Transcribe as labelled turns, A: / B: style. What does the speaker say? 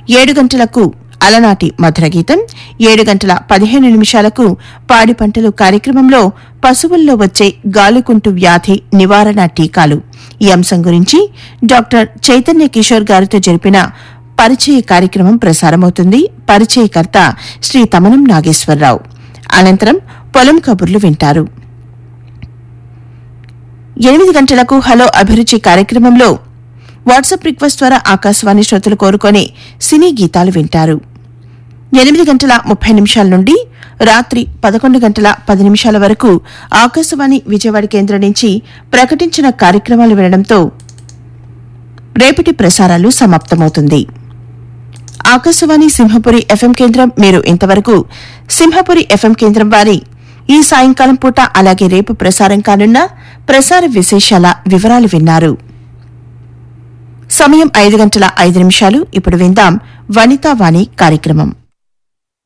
A: ఏడు గంటలకు అలనాటి మధుర గీతం ఏడు గంటల పదిహేను నిమిషాలకు పాడి పంటలు కార్యక్రమంలో పశువుల్లో వచ్చే గాలికుంటు వ్యాధి నివారణ టీకాలు ఈ అంశం గురించి డాక్టర్ చైతన్య కిషోర్ గారితో జరిపిన పరిచయ కార్యక్రమం ప్రసారమవుతుంది పరిచయకర్త శ్రీ తమనం నాగేశ్వరరావు అనంతరం పొలం కబుర్లు వింటారు ఎనిమిది గంటలకు హలో అభిరుచి కార్యక్రమంలో వాట్సాప్ రిక్వెస్ట్ ద్వారా ఆకాశవాణి శ్రోతలు కోరుకొని సినీ గీతాలు వింటారు ఎనిమిది గంటల ముప్పై నిమిషాల నుండి రాత్రి పదకొండు గంటల పది నిమిషాల వరకు ఆకాశవాణి విజయవాడ కేంద్రం నుంచి ప్రకటించిన కార్యక్రమాలు వినడంతో రేపటి ప్రసారాలు సమాప్తమవుతుంది ఆకాశవాణి సింహపురి ఎఫ్ఎం కేంద్రం మీరు ఇంతవరకు సింహపురి ఎఫ్ఎం కేంద్రం వారి ఈ సాయంకాలం పూట అలాగే రేపు ప్రసారం కానున్న ప్రసార విశేషాల వివరాలు విన్నారు సమయం ఐదు గంటల ఐదు నిమిషాలు ఇప్పుడు విందాం వనితావాణి కార్యక్రమం